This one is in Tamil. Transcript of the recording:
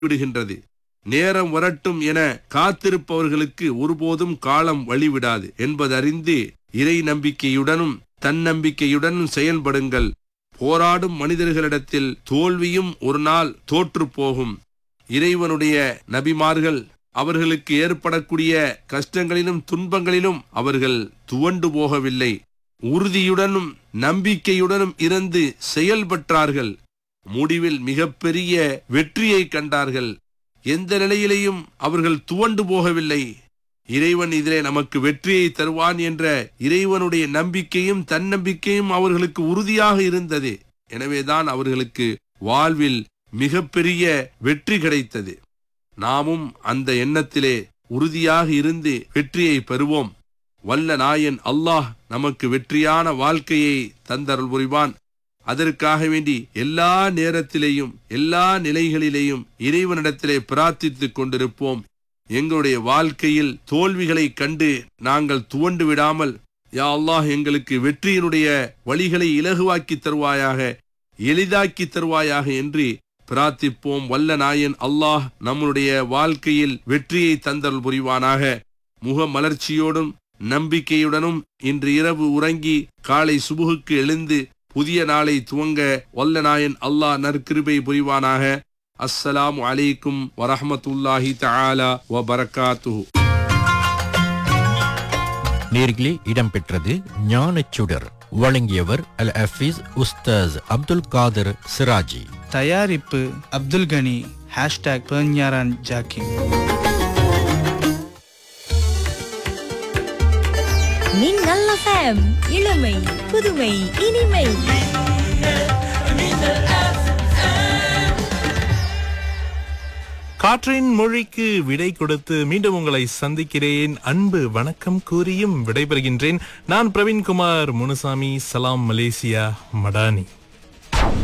விடுகின்றது நேரம் வரட்டும் என காத்திருப்பவர்களுக்கு ஒருபோதும் காலம் வழிவிடாது என்பதறிந்து இறை நம்பிக்கையுடனும் தன்னம்பிக்கையுடனும் செயல்படுங்கள் போராடும் மனிதர்களிடத்தில் தோல்வியும் ஒரு நாள் தோற்று போகும் இறைவனுடைய நபிமார்கள் அவர்களுக்கு ஏற்படக்கூடிய கஷ்டங்களிலும் துன்பங்களிலும் அவர்கள் துவண்டு போகவில்லை உறுதியுடனும் நம்பிக்கையுடனும் இருந்து செயல்பற்றார்கள் முடிவில் மிகப்பெரிய வெற்றியை கண்டார்கள் எந்த நிலையிலையும் அவர்கள் துவண்டு போகவில்லை இறைவன் இதிலே நமக்கு வெற்றியை தருவான் என்ற இறைவனுடைய நம்பிக்கையும் தன்னம்பிக்கையும் அவர்களுக்கு உறுதியாக இருந்தது எனவேதான் அவர்களுக்கு வாழ்வில் மிகப்பெரிய வெற்றி கிடைத்தது நாமும் அந்த எண்ணத்திலே உறுதியாக இருந்து வெற்றியை பெறுவோம் வல்ல நாயன் அல்லாஹ் நமக்கு வெற்றியான வாழ்க்கையை தந்தருள் புரிவான் அதற்காக வேண்டி எல்லா நேரத்திலேயும் எல்லா நிலைகளிலேயும் இறைவனிடத்திலே பிரார்த்தித்துக் கொண்டிருப்போம் எங்களுடைய வாழ்க்கையில் தோல்விகளை கண்டு நாங்கள் துவண்டு விடாமல் யா அல்லாஹ் எங்களுக்கு வெற்றியினுடைய வழிகளை இலகுவாக்கி தருவாயாக எளிதாக்கி தருவாயாக என்று பிரார்த்திப்போம் வல்ல நாயன் அல்லாஹ் நம்முடைய வாழ்க்கையில் வெற்றியை தந்தல் புரிவானாக முக மலர்ச்சியோடும் நம்பிக்கையுடனும் இன்று இரவு உறங்கி காலை சுபுகுக்கு எழுந்து புதிய நாளை துவங்க வல்ல நாயன் அல்லாஹ் நற்கிருபை புரிவானாக அஸ்ஸலாமு அலைக்கும் வரஹமத்துல்லாஹி தஆலா வ பரக்காத்துஹு நேர்களே இடம்பெற்றது ஞானச்சுடர் வழங்கியவர் அல் ஹஃபீஸ் உஸ்தாஸ் அப்துல் காதர் சிராஜி தயாரிப்பு அப்துல் கனி ஹேஷ்டாக் பெர்ஞாரான் ஜாக்கிம் மின்னல் எஃப்எம் இளமை புதுமை இனிமை காற்றின் மொழிக்கு விடை கொடுத்து மீண்டும் உங்களை சந்திக்கிறேன் அன்பு வணக்கம் கூறியும் விடைபெறுகின்றேன் நான் பிரவீன்குமார் முனுசாமி சலாம் மலேசியா மடானி